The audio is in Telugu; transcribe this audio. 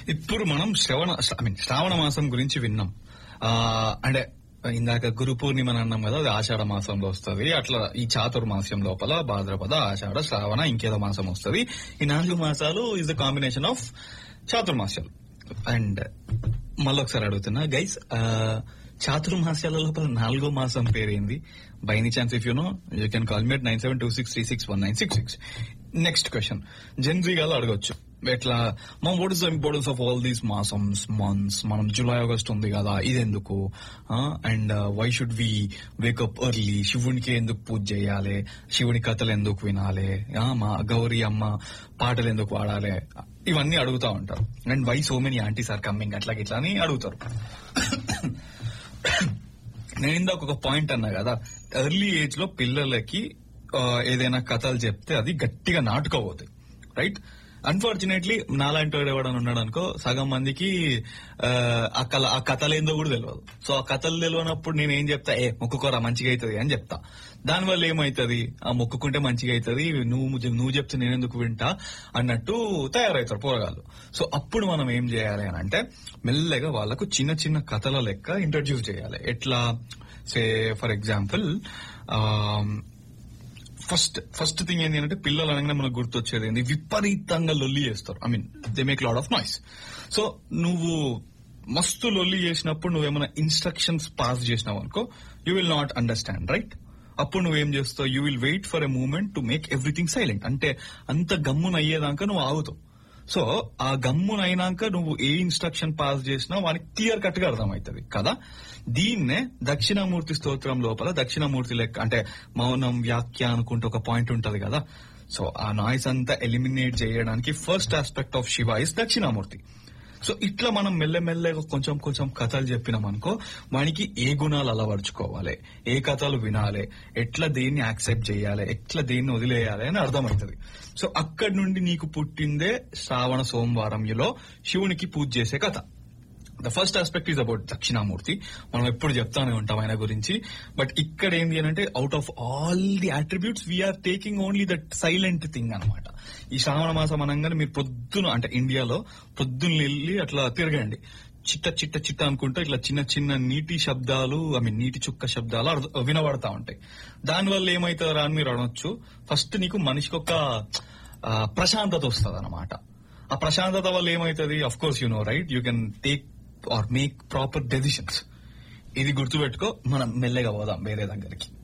ఇప్పుడు మనం శ్రవణ ఐ మీన్ శ్రావణ మాసం గురించి విన్నాం ఆ, అంటే ఇందాక గురు పూర్ణిమ అని అన్నాం కదా అది ఆషాఢ మాసంలో వస్తుంది అట్లా ఈ చాతుర్మాస్యం లోపల భాద్రపద ఆషాఢ శ్రావణ ఇంకేదో మాసం వస్తుంది ఈ నాలుగు మాసాలు ఇస్ ద కాంబినేషన్ ఆఫ్ చాతుర్మాస్యాలు అండ్ మళ్ళొకసారి అడుగుతున్నా గైస్ చాతుర్మాస్యాల లోపల నాలుగో మాసం పేరేంది by any chance if you know you can call me nine seven two six three six one nine six six next question Gen Z గాలు అడగొచ్చు ఎట్లా మా what is the importance of all these మాసమ్స్ మంత్స్ మనం జూలై ఆగస్ట్ ఉంది కదా ఇది ఎందుకు and why should we wake up early శివునికి ఎందుకు పూజ చేయాలి శివుని కథలు ఎందుకు వినాలి ఆ, మా గౌరీ అమ్మ పాటలు ఎందుకు పాడాలి ఇవన్నీ అడుగుతా ఉంటారు and why so many aunties are coming అట్లా ఇట్లా అని అడుగుతారు నేను ఇందాక ఒక పాయింట్ అన్నా కదా ఎర్లీ ఏజ్ లో పిల్లలకి ఆ, ఏదైనా కథలు చెప్తే అది గట్టిగా నాటుకోబోతాయి రైట్ అన్ఫార్చునేట్లీ నాలాంటి వాడు ఎవడని ఉన్నాడు అనుకో సగం మందికి ఆ, ఆ కళ ఆ కథలు ఏందో కూడా తెలియదు సో ఆ కథలు తెలియనప్పుడు నేను ఏం చెప్తా ఏ మొక్కుకోరా మంచిగా అవుతుంది అని చెప్తా దానివల్ల ఏమైతుంది ఆ మొక్కుకుంటే మంచిగా అవుతుంది నువ్వు నువ్వు చెప్తే నేను ఎందుకు వింటా అన్నట్టు తయారవుతారు పోరగాళ్ళు సో అప్పుడు మనం ఏం చేయాలి అని అంటే మెల్లగా వాళ్ళకు చిన్న చిన్న కథల లెక్క ఇంట్రడ్యూస్ చేయాలి ఎట్లా say for example first first thing ఏంటి అంటే పిల్లలు అనగానే మనకు గుర్తొచ్చేది ఏంటి విపరీతంగా లొల్లి చేస్తారు I mean they make loud of noise so నువ్వు మస్తు లొల్లి చేసినప్పుడు నువ్వేమైనా ఇన్స్ట్రక్షన్స్ పాస్ చేసినావు అనుకో you will not understand right అప్పుడు నువ్వేం చేస్తావు you will wait for a moment to make everything silent అంటే అంత గమ్మున అయ్యేదాకా నువ్వు ఆగుతావు సో ఆ గమ్మున అయినాక నువ్వు ఏ ఇన్స్ట్రక్షన్ పాస్ చేసినా వానికి క్లియర్ కట్ గా అర్థమవుతుంది కదా దీన్నే దక్షిణామూర్తి స్తోత్రం లోపల దక్షిణామూర్తి లెక్క అంటే మౌనం వ్యాఖ్య అనుకుంటే ఒక పాయింట్ ఉంటది కదా సో ఆ నాయిస్ అంతా ఎలిమినేట్ చేయడానికి first aspect of Shiva is Dakshinamurthy so ఇట్లా మనం మెల్లమెల్లగా కొంచెం కొంచెం కథలు చెప్పినాం అనుకో వానికి ఏ గుణాలు అలవర్చుకోవాలి ఏ కథలు వినాలి ఎట్లా దేన్ని యాక్సెప్ట్ చేయాలి ఎట్లా దేన్ని వదిలేయాలి అని అర్థమవుతుంది సో అక్కడి నుండి నీకు పుట్టిందే శ్రావణ సోమవారంలో శివునికి పూజ చేసే కథ the first aspect is about Dakshinamurthy మనం ఎప్పుడు చెప్తానే ఉంటాం ఆయన గురించి బట్ ఇక్కడ ఏంది అని అంటే out of all the attributes we are taking only that silent thing అనమాట ఈ శ్రావణ మాసం అనగానే మీరు పొద్దున అంటే ఇండియాలో పొద్దున్న వెళ్ళి అట్లా తిరగండి చిట్ట చిట్ట చిట్ట అనుకుంటూ ఇట్లా చిన్న చిన్న నీటి శబ్దాలు ఐ మీన్ నీటి చుక్క శబ్దాలు అర్థ- వినబడతా ఉంటాయి దానివల్ల ఏమవుతారా అని మీరు అనొచ్చు ఫస్ట్ నీకు మనిషికి ఒక ఆ, ప్రశాంతత వస్తుంది అనమాట ఆ ప్రశాంతత వల్ల ఏమవుతుంది of course you know right you can take or make proper decisions ఇది గుర్తుపెట్టుకో మనం మెల్లగా పోదాం వేరే దగ్గరికి